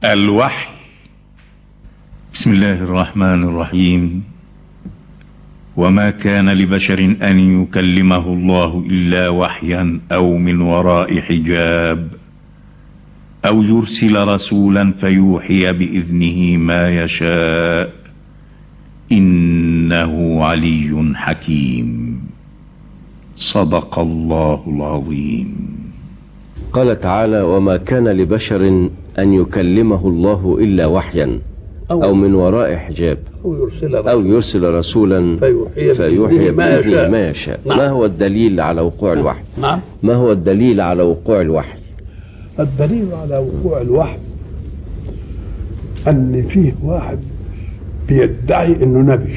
الوحي بسم الله الرحمن الرحيم وما كان لبشر ان يكلمه الله الا وحيا او من وراء حجاب او يرسل رسولا فيوحي باذنه ما يشاء انه علي حكيم صدق الله العظيم قال تعالى وما كان لبشر أن يكلمه الله إلا وحيا أو من وراء حجاب أو يرسل أو يرسل رسولا فيوحي فيوحي بإذنه ما بإذنه يشاء. ما يشاء نعم. ما هو الدليل على وقوع الوحي نعم ما هو الدليل على وقوع الوحي الدليل على وقوع الوحي ان فيه واحد بيدعي انه نبي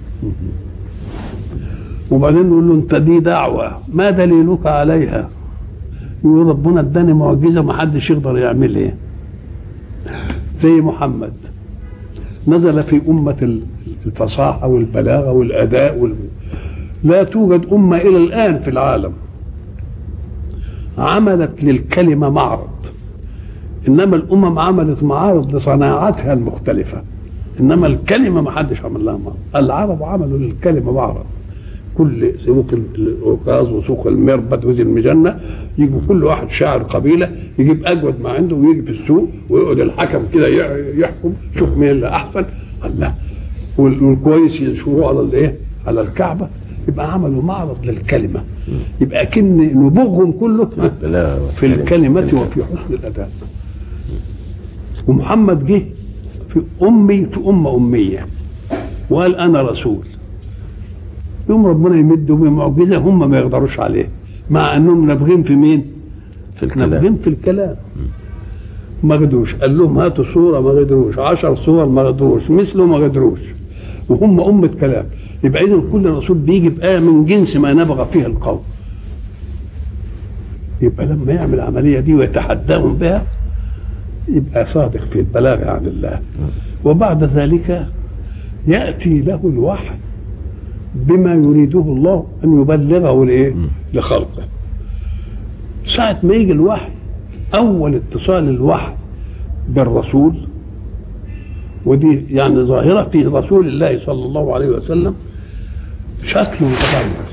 وبعدين نقول له انت دي دعوه ما دليلك عليها يقول ربنا اداني معجزه ما حدش يقدر يعملها زي محمد نزل في أمة الفصاحة والبلاغة والأداء وال... لا توجد أمة إلى الآن في العالم عملت للكلمة معرض إنما الأمم عملت معارض لصناعاتها المختلفة إنما الكلمة ما حدش عمل لها معرض العرب عملوا للكلمة معرض كل سوق العكاظ وسوق المربد وذي المجنة يجي كل واحد شاعر قبيلة يجيب أجود ما عنده ويجي في السوق ويقعد الحكم كده يحكم شوف مين اللي أحسن الله والكويس ينشروه على الإيه؟ على الكعبة يبقى عملوا معرض للكلمة يبقى أكن نبوغهم كله في الكلمة وفي حسن الأداء ومحمد جه في أمي في أمة أمية وقال أنا رسول يوم ربنا يمدهم بمعجزة هم ما يقدروش عليه مع أنهم نابغين في مين؟ في الكلام نابغين في الكلام ما قدروش قال لهم هاتوا صورة ما قدروش عشر صور ما قدروش مثله ما قدروش وهم أمة كلام يبقى إذا كل رسول بيجي بآية من جنس ما نبغى فيها القوم يبقى لما يعمل العملية دي ويتحداهم بها يبقى صادق في البلاغ عن الله وبعد ذلك يأتي له الوحي بما يريده الله أن يبلغه لإيه؟ لخلقه ساعة ما يجي الوحي أول اتصال الوحي بالرسول ودي يعني ظاهرة في رسول الله صلى الله عليه وسلم شكله متغير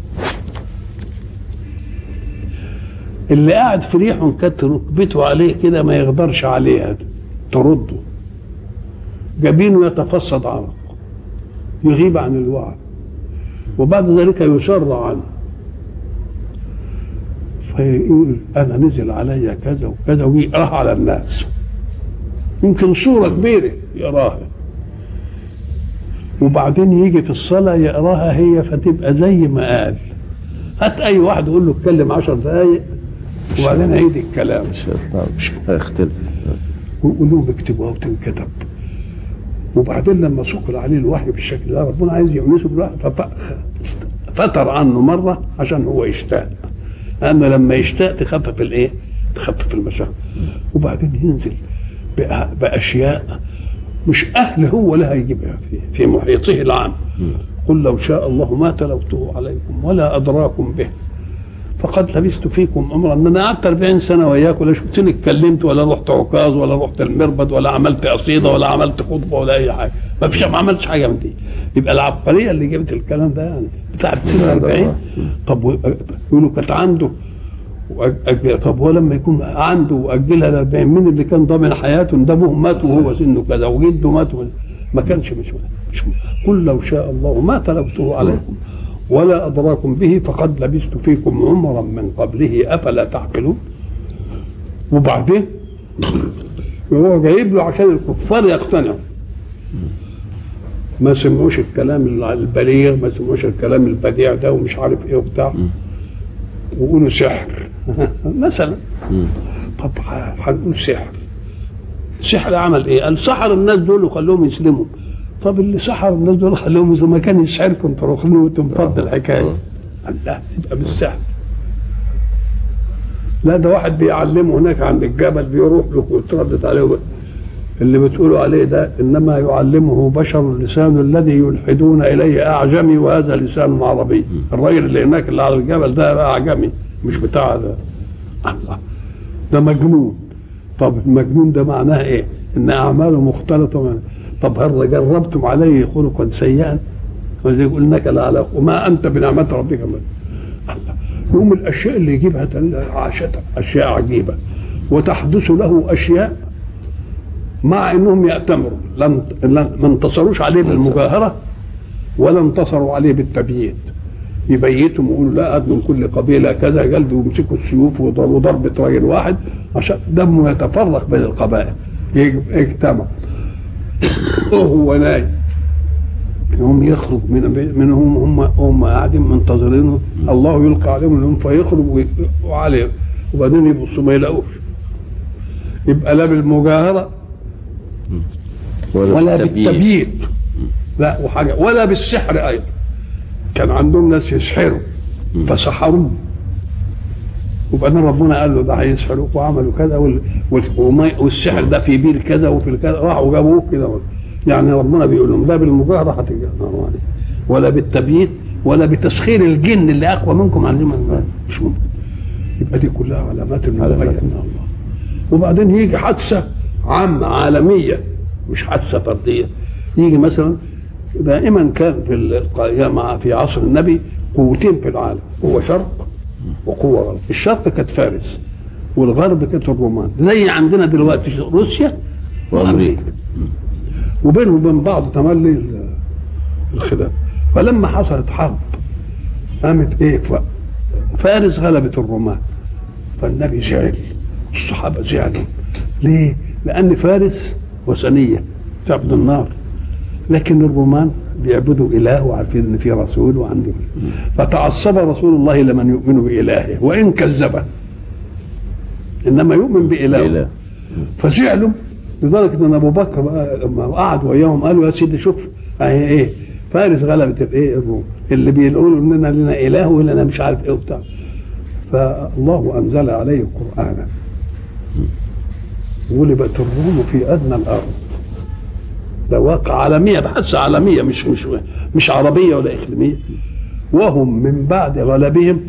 اللي قاعد في ريحه كانت ركبته عليه كده ما يقدرش عليها ترده جبينه يتفصد عرق يغيب عن الوعي وبعد ذلك يسر عنه فيقول انا نزل علي كذا وكذا ويقراها على الناس يمكن صوره كبيره يقراها وبعدين يجي في الصلاه يقراها هي فتبقى زي ما قال هات اي واحد يقول له اتكلم عشر دقايق وبعدين عيد الكلام مش هيختلف ويقول لهم اكتبوها وتنكتب وبعدين لما سقل عليه الوحي بالشكل ده ربنا عايز يونسه بالوحي فتر عنه مره عشان هو يشتاق اما لما يشتاق تخفف الايه؟ تخفف المشقه وبعدين ينزل باشياء مش اهل هو لها يجيبها في, في محيطه العام قل لو شاء الله ما تلوته عليكم ولا ادراكم به فقد لبثت فيكم امرا ان انا قعدت 40 سنه وياكم لا شفتني اتكلمت ولا رحت عكاظ ولا رحت المربد ولا عملت قصيده ولا عملت خطبه ولا اي حاجه ما فيش ما عملتش حاجه من دي يبقى العبقريه اللي جابت الكلام ده يعني بتاع سنه 40 طب يقولوا كانت عنده وأجل طب هو لما يكون عنده واجلها ل 40 مين اللي كان ضامن حياته ده ابوه مات وهو سنه كذا وجده مات ما كانش مش, مش قل لو شاء الله ما تلوته عليكم ولا أدراكم به فقد لبثت فيكم عمرا من قبله أفلا تعقلون وبعدين هو جايب له عشان الكفار يقتنعوا ما سمعوش الكلام البليغ ما سمعوش الكلام البديع ده ومش عارف ايه وبتاع ويقولوا سحر مثلا طب هنقول سحر سحر عمل ايه؟ قال سحر الناس دول وخلوهم يسلموا طب اللي سحر الناس دول خلوهم اذا ما كان يسحركم انتوا رخنوا وتنفض الحكايه لا يبقى بالسحر لا ده واحد بيعلمه هناك عند الجبل بيروح له وتردد عليه اللي بتقولوا عليه ده انما يعلمه بشر لسان الذي يلحدون اليه اعجمي وهذا لسان عربي الراجل اللي هناك اللي على الجبل ده بقى اعجمي مش بتاع ده الله ده مجنون طب المجنون ده معناه ايه؟ ان اعماله مختلطه من طب هل جربتم عليه خلقا سيئا؟ وزي يقول انك لعلى وما انت بنعمه ربك من يوم الاشياء اللي يجيبها عاشت اشياء عجيبه وتحدث له اشياء مع انهم يأتمروا لم ما انتصروش عليه بالمجاهره ولا انتصروا عليه بالتبييت يبيتوا ويقولوا لا قد من كل قبيله كذا جلد ويمسكوا السيوف ويضربوا ضربه راجل واحد عشان دمه يتفرق بين القبائل يجتمع وهو نايم يوم يخرج من منهم هم هم قاعدين منتظرينه الله يلقى عليهم النوم فيخرج وعليه وبعدين يبصوا ما يلاقوش يبقى لا بالمجاهره ولا, ولا بالتبييت. بالتبييت لا وحاجه ولا بالسحر ايضا كان عندهم ناس يسحروا فسحروه وبعدين ربنا قال له ده هيسحروك وعملوا كذا وال- وال- وما- والسحر ده في بير كذا وفي كذا راحوا جابوه كده يعني ربنا بيقول لهم لا بالمجاهره هتجاهروا عليه ولا بالتبييت ولا بتسخير الجن اللي اقوى منكم عن المن مش ممكن يبقى دي كلها علامات انه علامات. مبين من الله وبعدين يجي حادثه عامه عالميه مش حادثه فرديه يجي مثلا دائما كان في ال- مع في عصر النبي قوتين في العالم قوه شرق وقوه غرب الشرق كانت فارس والغرب كانت الرومان زي عندنا دلوقتي روسيا وامريكا وبينهم وبين بعض تملي ال- الخلاف فلما حصلت حرب قامت ايه ف- فارس غلبت الرومان فالنبي زعل الصحابه زعلوا ليه؟ لان فارس وثنيه تعبد النار لكن الرومان بيعبدوا اله وعارفين ان في رسول وعندهم فتعصب رسول الله لمن يؤمن بالهه وان كذبه انما يؤمن بالهه بإله. فزعلوا لدرجه ان ابو بكر بقى لما قعد وياهم قالوا يا سيدي شوف اهي ايه فارس غلبت الايه الروم اللي بيقولوا اننا لنا اله ولنا مش عارف ايه وبتاع فالله انزل عليه قرانا غلبت الروم في ادنى الارض ده واقع عالميه بحث عالميه مش مش مش عربيه ولا اقليميه وهم من بعد غلبهم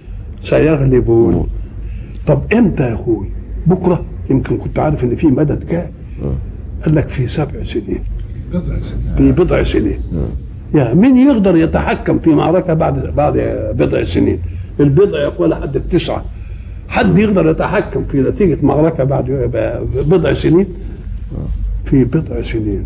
سيغلبون طب امتى يا اخوي بكره يمكن كنت عارف ان في مدد جاي قال لك في سبع سنين في بضع سنين يا مين يقدر يتحكم في معركه بعد بعد بضع سنين البضع يقول لحد التسعه حد يقدر يتحكم في نتيجه معركه بعد بضع سنين في بضع سنين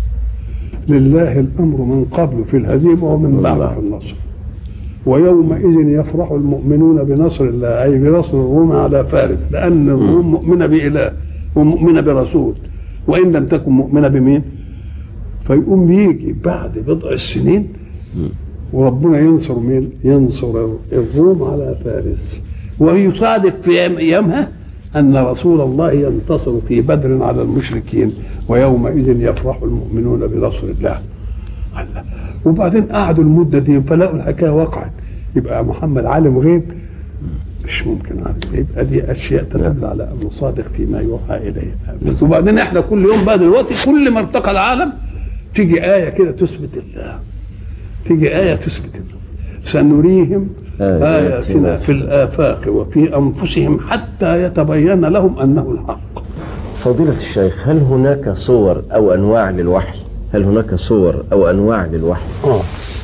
لله الامر من قبل في الهزيمه ومن بعد في النصر ويومئذ يفرح المؤمنون بنصر الله اي بنصر الروم على فارس لان الروم مؤمنه باله ومؤمنه برسول وان لم تكن مؤمنه بمين فيقوم يجي بعد بضع السنين وربنا ينصر مين ينصر الروم على فارس ويصادف في ايامها ان رسول الله ينتصر في بدر على المشركين ويومئذ يفرح المؤمنون بنصر الله الله. وبعدين قعدوا المده دي فلقوا الحكايه وقعت يبقى محمد عالم غيب مش ممكن عارف يبقى دي اشياء تدل على انه صادق فيما يوحى اليه وبعدين احنا كل يوم بقى دلوقتي كل ما ارتقى العالم تيجي ايه كده تثبت الله تيجي ايه تثبت الله سنريهم آياتنا آياتنا في الآفاق وفي أنفسهم حتى يتبين لهم أنه الحق فضيلة الشيخ هل هناك صور أو أنواع للوحي هل هناك صور أو أنواع للوحي آه.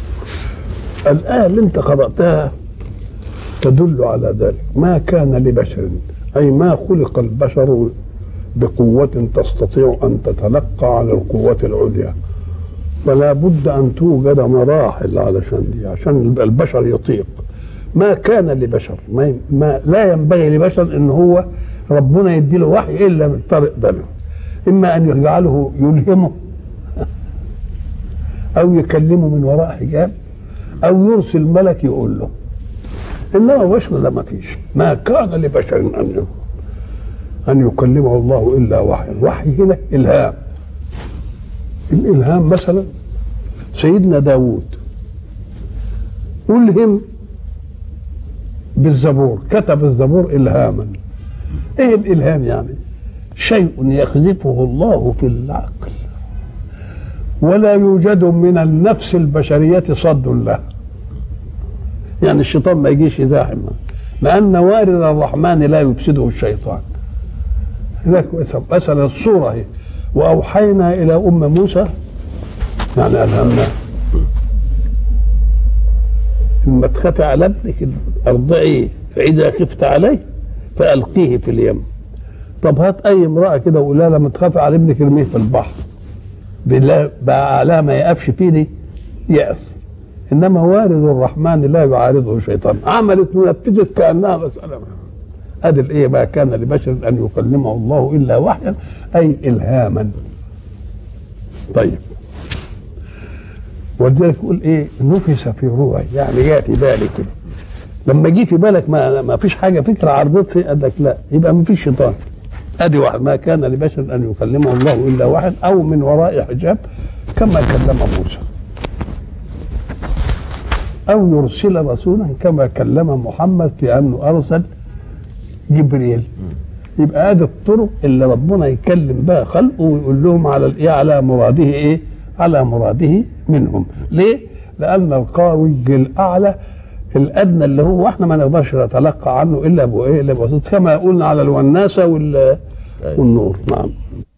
الآية اللي أنت قرأتها تدل على ذلك ما كان لبشر أي ما خلق البشر بقوة تستطيع أن تتلقى على القوة العليا فلا بد أن توجد مراحل علشان دي عشان البشر يطيق ما كان لبشر ما, ما لا ينبغي لبشر ان هو ربنا يديله وحي الا من طريق بنه اما ان يجعله يلهمه او يكلمه من وراء حجاب او يرسل ملك يقول له انما بشر لا ما فيش ما كان لبشر ان ان يكلمه الله الا وحي الوحي هنا الهام الالهام مثلا سيدنا داود ألهم بالزبور كتب الزبور إلهاما إيه الإلهام يعني شيء يخذفه الله في العقل ولا يوجد من النفس البشرية صد له يعني الشيطان ما يجيش يزاحم لأن وارد الرحمن لا يفسده الشيطان هناك مثلا الصورة هي وأوحينا إلى أم موسى يعني ألهمنا إما تخافي على ابنك أرضعيه فإذا خفت عليه فألقيه في اليم طب هات أي امرأة كده وقول لها لما تخافي على ابنك ارميه في البحر بالله بقى على ما يقفش فيه دي يقف انما وارد الرحمن لا يعارضه شيطان عملت ونفذت كانها مساله ادي الايه ما كان لبشر ان يكلمه الله الا وحيا اي الهاما طيب ولذلك يقول ايه نفس في روعي يعني جاء في بالي كده لما جه في بالك ما ما فيش حاجه فكره عرضتها قال لك لا يبقى ما فيش شيطان ادي واحد ما كان لبشر ان يكلمه الله الا واحد او من وراء حجاب كما كلم موسى او يرسل رسولا كما كلم محمد في انه ارسل جبريل يبقى ادي الطرق اللي ربنا يكلم بها خلقه ويقول لهم على الايه على مراده ايه على مراده منهم ليه لان القوي الاعلى الادنى اللي هو احنا ما نقدرش نتلقى عنه الا بايه الا بواسطه كما قلنا على الوناسه وال والنور نعم